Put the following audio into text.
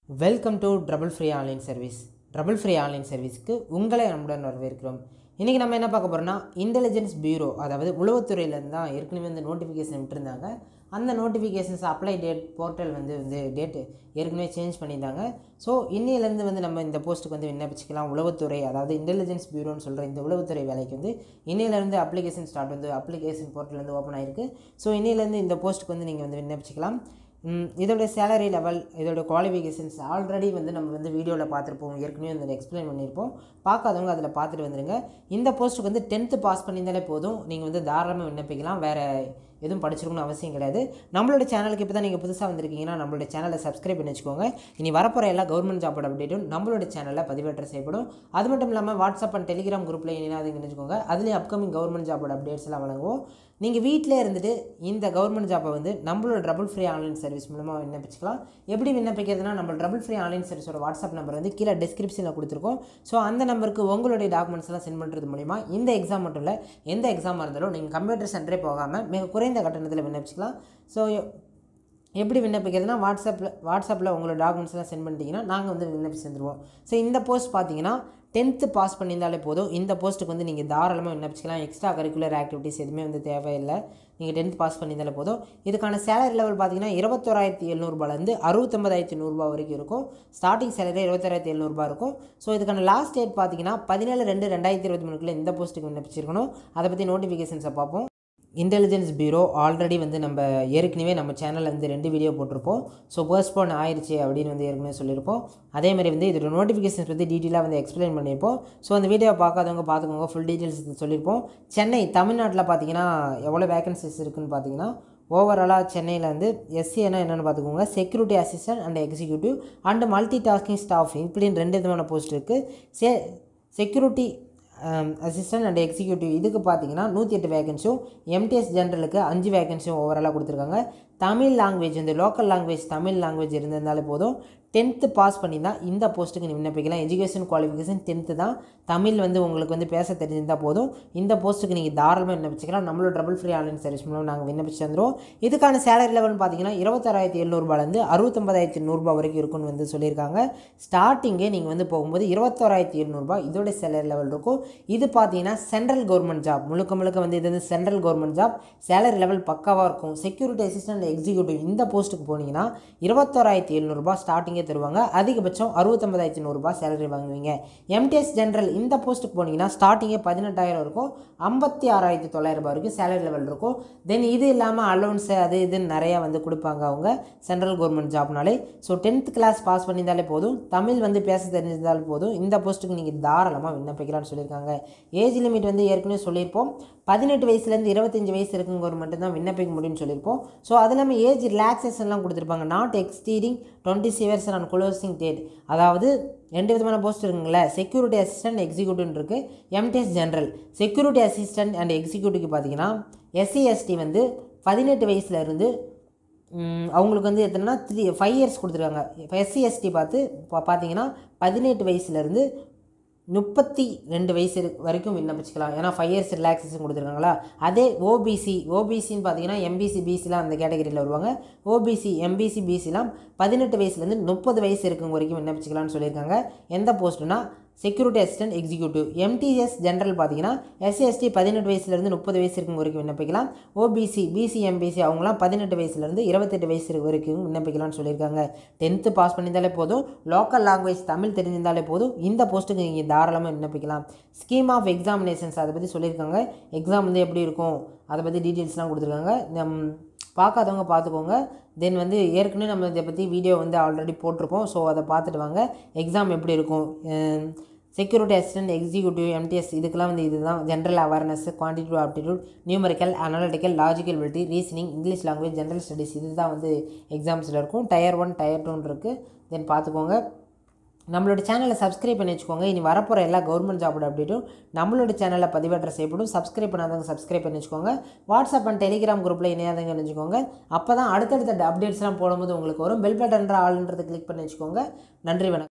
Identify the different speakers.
Speaker 1: welcome to trouble free online service trouble free online சர்வீஸ்க்கு உங்களை நம்முடன் வரவேற்கிறோம் இன்றைக்கி நம்ம என்ன பார்க்க போகிறோம்னா இன்டெலிஜென்ஸ் பியூரோ அதாவது உளவுத்துறையிலேருந்து தான் ஏற்கனவே வந்து நோட்டிஃபிகேஷன் விட்டுருந்தாங்க அந்த நோட்டிஃபிகேஷன்ஸ் அப்ளை டேட் போர்ட்டல் வந்து வந்து டேட்டு ஏற்கனவே சேஞ்ச் பண்ணியிருந்தாங்க ஸோ இன்னிலேருந்து வந்து நம்ம இந்த போஸ்ட்டுக்கு வந்து விண்ணப்பிச்சிக்கலாம் உளவுத்துறை அதாவது இன்டெலிஜென்ஸ் பியூரோன்னு சொல்கிற இந்த உளவுத்துறை வேலைக்கு வந்து இன்னிலேருந்து அப்ளிகேஷன் ஸ்டார்ட் வந்து அப்ளிகேஷன் போர்ட்டல் வந்து ஓப்பன் ஆயிருக்கு ஸோ இன்னிலேருந்து இந்த போஸ்ட்டுக்கு வந்து நீங்கள் வந்து விண்ணப்பிச்சிக்கலாம் ம், இதோட சேலரி லெவல் இதோட குவாலிஃபிகேஷன்ஸ் ஆல்ரெடி வந்து நம்ம வந்து வீடியோவில் பார்த்துருப்போம் ஏற்கனவே வந்து எக்ஸ்பிளைன் பண்ணியிருப்போம் பார்க்காதவங்க அதில் பார்த்துட்டு வந்துருங்க இந்த போஸ்ட்டுக்கு வந்து டென்த்து பாஸ் பண்ணியிருந்தாலே போதும் நீங்கள் வந்து தாராளமாக விண்ணப்பிக்கலாம் வேறு எதுவும் படிச்சிருக்கணும்னு அவசியம் கிடையாது நம்மளோட சேனலுக்கு இப்போ தான் நீங்கள் புதுசாக வந்திருக்கீங்கன்னா நம்மளோட சேனலை சப்ஸ்கிரைப் பண்ணி வச்சுக்கோங்க இனி வரப்போகிற எல்லா கவர்மெண்ட் ஜாபோட அப்டேட்டும் நம்மளோட சேனலில் பதிவேற்றம் செய்யப்படும் அது மட்டும் இல்லாமல் வாட்ஸ்அப் அண்ட் டெலிகிராம் குரூப்பில் இணையாதுங்கன்னு வச்சுக்கோங்க அதுலேயும் அப்கமிங் கவர்மெண்ட் ஜாபோட அப்டேட்ஸ் எல்லாம் வழங்குவோம் நீங்கள் வீட்டிலே இருந்துட்டு இந்த கவர்மெண்ட் ஜாப்பை வந்து நம்மளோட ட்ரபிள் ஃப்ரீ ஆன்லைன் சர்வீஸ் மூலமாக விண்ணப்பிச்சுக்கலாம் எப்படி விண்ணப்பிக்கிறதுனா நம்ம ட்ரபிள் ஃப்ரீ ஆன்லைன் சர்வீஸோட வாட்ஸ்அப் நம்பர் வந்து கீழே டிஸ்கிரிப்ஷனில் கொடுத்துருக்கோம் ஸோ அந்த நம்பருக்கு உங்களுடைய டாக்குமெண்ட்ஸ் எல்லாம் சென்ட் பண்ணுறது மூலிமா இந்த எக்ஸாம் மட்டும் இல்லை எந்த எக்ஸாமாக இருந்தாலும் நீங்கள் கம்ப்யூட்டர் சென்டரே போகாமல் மிக குறைந்த கட்டணத்தில் விண்ணப்பிச்சுக்கலாம் ஸோ எப்படி விண்ணப்பிக்கிறதுனா வாட்ஸ்அப்பில் வாட்ஸ்அப்பில் உங்களோட டாக்குமெண்ட்ஸ்லாம் சென்ட் பண்ணிட்டீங்கன்னா நாங்கள் வந்து விண்ணப்பிச்சு தந்துடுவோம் ஸோ இந்த போஸ்ட் பார்த்தீங்கன்னா டென்த்து பாஸ் பண்ணியிருந்தாலே போதும் இந்த போஸ்ட்டுக்கு வந்து நீங்கள் தாராளமாக விண்ணப்பிச்சிக்கலாம் எக்ஸ்ட்ரா கரிக்குலர் ஆக்டிவிட்டீஸ் எதுவுமே வந்து தேவையில்லை நீங்கள் டென்த் பாஸ் பண்ணியிருந்தாலே போதும் இதுக்கான சேலரி லெவல் பார்த்தீங்கன்னா இருபத்தோராயிரத்தி எழுநூறுபாலேருந்து அறுபத்தொம்பதாயிரத்தி நூறுரூபா வரைக்கும் இருக்கும் ஸ்டார்டிங் சேலரி இருபத்தாயிரத்தி எழுநூறுபா இருக்கும் ஸோ இதுக்கான லாஸ்ட் டேட் பார்த்தீங்கன்னா பதினேழு ரெண்டு ரெண்டாயிரத்தி இருபத்தி மூணுக்குள்ளே இந்த போஸ்ட்டுக்கு விண்ணப்பிச்சிருக்கணும் அதை பற்றி நோட்டிஃபிகேஷன்ஸை பார்ப்போம் இன்டெலிஜென்ஸ் பியூரோ ஆல்ரெடி வந்து நம்ம ஏற்கனவே நம்ம சேனலில் வந்து ரெண்டு வீடியோ போட்டிருப்போம் ஸோ போஸ்ட்போன் ஆயிடுச்சு அப்படின்னு வந்து ஏற்கனவே சொல்லியிருப்போம் அதே மாதிரி வந்து இதோட நோட்டிஃபிகேஷன்ஸ் பற்றி டீட்டெயிலாக வந்து எக்ஸ்பிளைன் பண்ணியிருப்போம் ஸோ அந்த வீடியோ பார்க்காதவங்க பார்த்துக்கோங்க ஃபுல் டீட்டெயில்ஸ் சொல்லியிருப்போம் சென்னை தமிழ்நாட்டில் பார்த்தீங்கன்னா எவ்வளோ வேகன்சிஸ் இருக்குன்னு பார்த்தீங்கன்னா ஓவராலாக சென்னையில் வந்து எஸ்சினா என்னென்னு பார்த்துக்கோங்க security assistant and executive and multi tasking staff இப்படின்னு ரெண்டு விதமான போஸ்ட் இருக்குது செ செக்யூரிட்டி அசிஸ்டன்ட் அண்ட் எக்ஸிக்யூட்டிவ் இதுக்கு பார்த்தீங்கன்னா நூற்றி எட்டு வேகன்சியும் எம்டிஎஸ் ஜென்ரலுக்கு அஞ்சு வேகன்சியும் ஓவராலாக கொடுத்துருக்காங்க தமிழ் லாங்குவேஜ் இந்த லோக்கல் லாங்குவேஜ் தமிழ் லாங்குவேஜ் இருந்திருந்தாலே போதும் டென்த்து பாஸ் பண்ணி தான் இந்த போஸ்ட்டுக்கு நீ விண்ணப்பிக்கலாம் எஜுகேஷன் குவாலிஃபிகேஷன் டென்த்து தான் தமிழ் வந்து உங்களுக்கு வந்து பேச தெரிஞ்சிருந்தால் போதும் இந்த போஸ்ட்டுக்கு நீங்கள் தாராளமாக விண்ணப்பிச்சிக்கலாம் நம்மளோட ட்ரபிள் ஃப்ரீ ஆன்லைன் சர்வீஸ் மூலம் நாங்கள் விண்ணப்பிச்சு தந்துடுவோம் இதுக்கான சேலரி லெவல்னு பார்த்தீங்கன்னா இருபத்தாறாயிரத்தி எழுநூறுபாலேருந்து அறுபத்தொம்பதாயிரத்தி நூறுரூபா வரைக்கும் இருக்கும்னு வந்து சொல்லியிருக்காங்க ஸ்டார்டிங்கே நீங்கள் வந்து போகும்போது இருபத்தோராயிரத்தி எழுநூறுபா இதோட சேலரி லெவல் இருக்கும் இது பார்த்தீங்கன்னா சென்ட்ரல் கவர்மெண்ட் ஜாப் முழுக்க முழுக்க வந்து இது வந்து central government job salary level பக்காவாக இருக்கும் செக்யூரிட்டி அசிஸ்டன்ட் எக்ஸிக்யூட்டிவ் இந்த போஸ்ட்டுக்கு போனீங்கன்னா இருபத்தோராயிரத்தி எழுநூறுபா ஸ்டார்டிங்கே தருவாங்க அதிகபட்சம் அறுபத்தொம்பதாயிரத்தி நூறுரூபா சேலரி வாங்குவீங்க எம்டிஎஸ் ஜென்ரல் இந்த போஸ்ட்டுக்கு போனீங்கன்னா ஸ்டார்டிங்கே பதினெட்டாயிரம் இருக்கும் ஐம்பத்தி ஆறாயிரத்தி தொள்ளாயிரம் ரூபாய் வரைக்கும் சேலரி லெவல் இருக்கும் தென் இது இல்லாமல் அலோன்ஸு அது இதுன்னு நிறையா வந்து கொடுப்பாங்க அவங்க சென்ட்ரல் கவர்மெண்ட் ஜாப்னாலே ஸோ டென்த் கிளாஸ் பாஸ் பண்ணியிருந்தாலே போதும் தமிழ் வந்து பேச தெரிஞ்சிருந்தாலே போதும் இந்த போஸ்ட்டுக்கு நீங்கள் தாராளமாக விண்ணப்பிக்கலாம்னு சொல்லியிருக்காங்க ஏஜ் லிமிட் வந்து ஏற்கனவே சொல்லியிருப்போம் பதினெட்டு வயசுலேருந்து இருபத்தஞ்சி வயசு இருக்குங்கிற மட்டும்தான் விண்ணப்பிக்க முடியும்னு சொல்லியிருப்போம் ஸோ அது இல்லாமல் ஏஜ் ரிலாக்ஸேஷன்லாம் கொடுத்துருப்பாங்க நாட் எக்ஸ்டீடிங் டுவெண்ட்டி சிவர்ஸ் அண்ட் க்ளோசிங் டேட் அதாவது ரெண்டு விதமான போஸ்ட் இருக்குங்களே செக்யூரிட்டி அசிஸ்டன்ட் எக்ஸிக்யூட்டிவ் இருக்குது MTS general security assistant and எக்ஸிக்யூட்டிவ்க்கு பார்த்தீங்கன்னா எஸ்சி எஸ்டி வந்து பதினெட்டு வயசுல இருந்து ம், அவங்களுக்கு வந்து எத்தனைனா த்ரீ ஃபைவ் இயர்ஸ் கொடுத்துருக்காங்க இப்போ எஸ்சி எஸ்டி பார்த்து இப்போ பார்த்தீங்கன்னா பதினெட்டு வயசுலேருந்து முப்பத்தி ரெண்டு வயசு இரு- வரைக்கும் விண்ணப்பிச்சுக்கலாம் ஏன்னா ஃபைவ் இயர்ஸ் ரிலாக்ஸேஷன் கொடுத்துருக்காங்களா அதே ஓபிசி ஓபிசின்னு பார்த்தீங்கன்னா எம்பிசி பிசிலாம் அந்த கேட்டகரியில் வருவாங்க ஓபிசி எம்பிசி பிசிலாம் பதினெட்டு வயசுலேருந்து முப்பது வயசு இருக்கும் வரைக்கும் விண்ணப்பிச்சுக்கலாம்னு சொல்லியிருக்காங்க எந்த போஸ்ட்டுனா security assistant executive MTS general பார்த்தீங்கன்னா எஸ்சி எஸ்டி பதினெட்டு வயசுலேருந்து முப்பது வயசு இருக்கும் வரைக்கும் விண்ணப்பிக்கலாம் ஓபிசி பிசி எம்பிசி அவங்களாம் பதினெட்டு வயசுலேருந்து இருபத்தெட்டு வயசு வரைக்கும் விண்ணப்பிக்கலாம்னு சொல்லியிருக்காங்க டென்த்து பாஸ் பண்ணியிருந்தாலே போதும் லோக்கல் லாங்குவேஜ் தமிழ் தெரிஞ்சிருந்தாலே போதும் இந்த போஸ்ட்டுக்கு நீங்கள் தாராளமாக விண்ணப்பிக்கலாம் ஸ்கீம் ஆஃப் எக்ஸாமினேஷன்ஸ் அதை பற்றி சொல்லியிருக்காங்க எக்ஸாம் வந்து எப்படி இருக்கும் அதை பற்றி டீட்டெயில்ஸ்லாம் கொடுத்துருக்காங்க நம் பார்க்காதவங்க பார்த்துக்கோங்க தென் வந்து ஏற்கனவே நம்ம இதை பற்றி வீடியோ வந்து ஆல்ரெடி போட்டிருப்போம் ஸோ அதை பார்த்துட்டு வாங்க எக்ஸாம் எப்படி இருக்கும் செக்யூரிட்டி அசிஸ்டன்ட் எக்ஸிக்யூட்டிவ் எம்டிஎஸ் இதுக்கெல்லாம் வந்து இதுதான் general awareness quantitative aptitude numerical analytical logical ability reasoning English language general studies இதுதான் வந்து எக்ஸாம்ஸில் இருக்கும் டயர் ஒன் டயர் டூன்னு இருக்குது தென் பார்த்துக்கோங்க நம்மளோட சேனலை சப்ஸ்கிரைப் பண்ணி வச்சுக்கோங்க இனி வரப்போகிற எல்லா கவர்மெண்ட் ஜாபோட அப்டேட்டும் நம்மளோட சேனலில் பதிவேற்ற செய்யப்படும் சப்ஸ்கிரைப் பண்ணாதவங்க சப்ஸ்கிரைப் பண்ணி வச்சுக்கோங்க வாட்ஸ்அப் அண்ட் டெலிகிராம் குரூப்பில் இணையாதவங்க நினச்சிக்கோங்க அப்போ தான் அடுத்தடுத்த அப்டேட்ஸ்லாம் போடும்போது உங்களுக்கு வரும் பெல் பட்டன்ற ஆளுன்றதை கிளிக் பண்ணி வச்சுக்கோங்க நன்றி வணக்கம்